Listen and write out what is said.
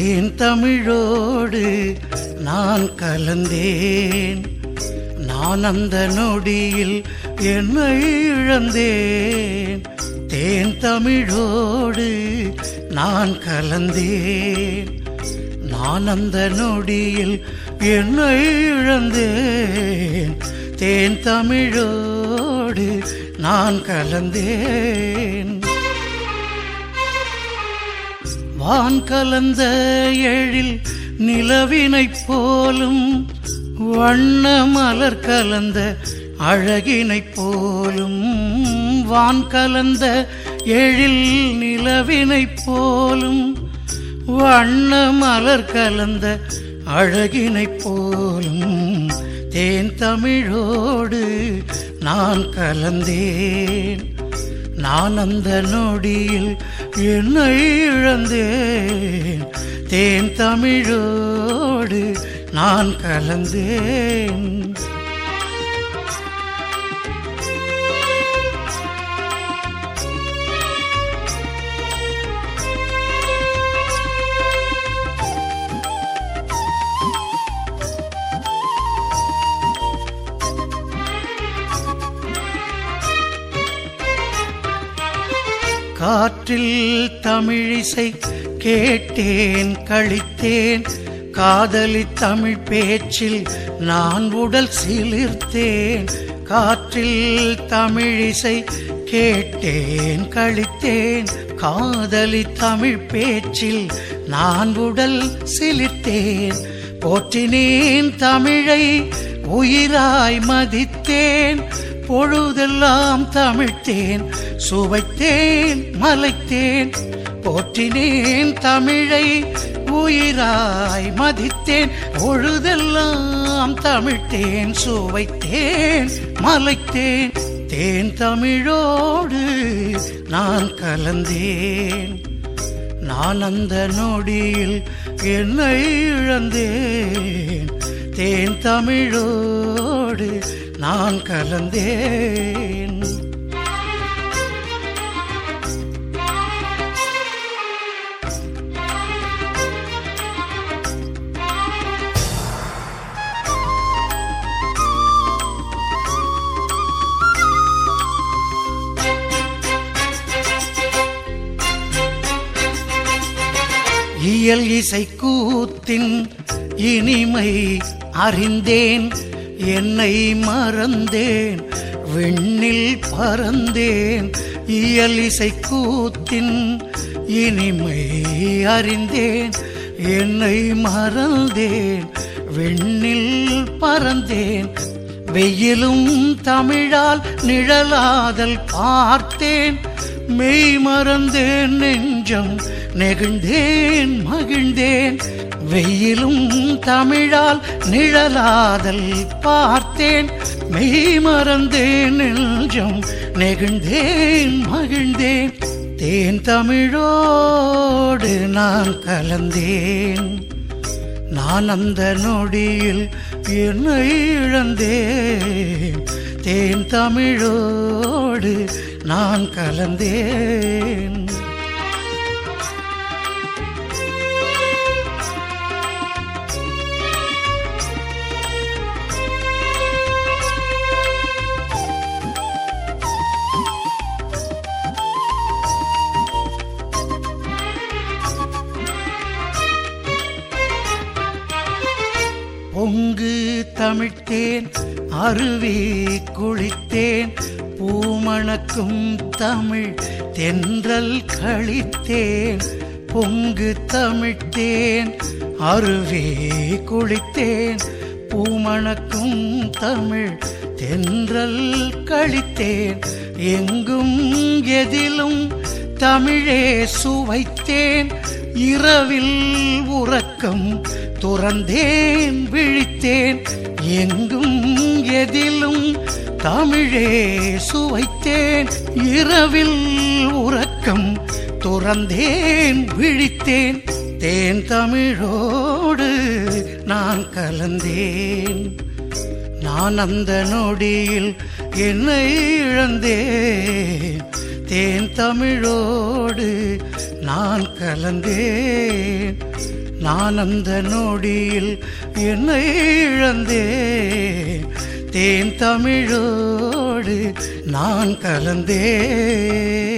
தேன் தமிழோடு நான் கலந்தேன் நான் அந்த நொடியில் என்னை இழந்தேன் தேன் தமிழோடு நான் கலந்தேன் நான் அந்த நொடியில் என்னை இழந்தேன் தேன் தமிழோடு நான் கலந்தேன் வான் கலந்த எழில் நிலவினைப் போலும் வண்ண மலர் கலந்த அழகினைப் போலும் வான் கலந்த எழில் நிலவினைப் போலும் வண்ண மலர் கலந்த அழகினைப் போலும் தேன் தமிழோடு நான் கலந்தேன் நான் அந்த நொடியில் என்னை இழந்தேன் தேன் தமிழோடு நான் கலந்தேன் காற்றில் தமிழிசை கேட்டேன் கழித்தேன் காதலி தமிழ் பேச்சில் நான் உடல் சிலிர்த்தேன் காற்றில் தமிழிசை கேட்டேன் கழித்தேன் காதலி தமிழ் பேச்சில் நான் உடல் சிலிர்த்தேன் போற்றினேன் தமிழை உயிராய் மதித்தேன் பொழுதெல்லாம் தமிழ்த்தேன் சுவைத்தேன் மலைத்தேன் போற்றினேன் தமிழை உயிராய் மதித்தேன் பொழுதெல்லாம் தமிழ்த்தேன் சுவைத்தேன் மலைத்தேன் தேன் தமிழோடு நான் கலந்தேன் நான் அந்த நொடியில் என்னை இழந்தேன் தேன் தமிழோடு நான் கலந்தேன் இயல் இசை கூத்தின் இனிமை அறிந்தேன் என்னை மறந்தேன் விண்ணில் பறந்தேன் இயல் இசை கூத்தின் இனிமை அறிந்தேன் என்னை மறந்தேன் விண்ணில் பறந்தேன் வெயிலும் தமிழால் நிழலாதல் பார்த்தேன் மெய் மறந்தேன் நெஞ்சம் நெகிழ்ந்தேன் மகிழ்ந்தேன் வெயிலும் தமிழால் நிழலாதல் பார்த்தேன் மெய் மறந்தேன் நெஞ்சம் நெகிழ்ந்தேன் மகிழ்ந்தேன் தேன் தமிழோடு நான் கலந்தேன் நான் அந்த நொடியில் என்னை இழந்தேன் தேன் தமிழோடு நான் கலந்தேன் பொங்கு தமிழ்த்தேன் அருவி குளித்தேன் பூமணக்கும் தமிழ் தென்றல் கழித்தேன் பொங்கு தமிழ்த்தேன் அருவி குளித்தேன் பூமணக்கும் தமிழ் தென்றல் கழித்தேன் எங்கும் எதிலும் தமிழே சுவைத்தேன் இரவில் உறக்கம் துறந்தேன் விழித்தேன் எங்கும் எதிலும் தமிழே சுவைத்தேன் இரவில் உறக்கம் துறந்தேன் விழித்தேன் தேன் தமிழோடு நான் கலந்தேன் நான் அந்த நொடியில் என்னை இழந்தேன் தேன் தமிழோடு நான் கலந்தேன் நான் அந்த நொடியில் என்னை இழந்தேன் தேன் தமிழோடு நான் கலந்தேன்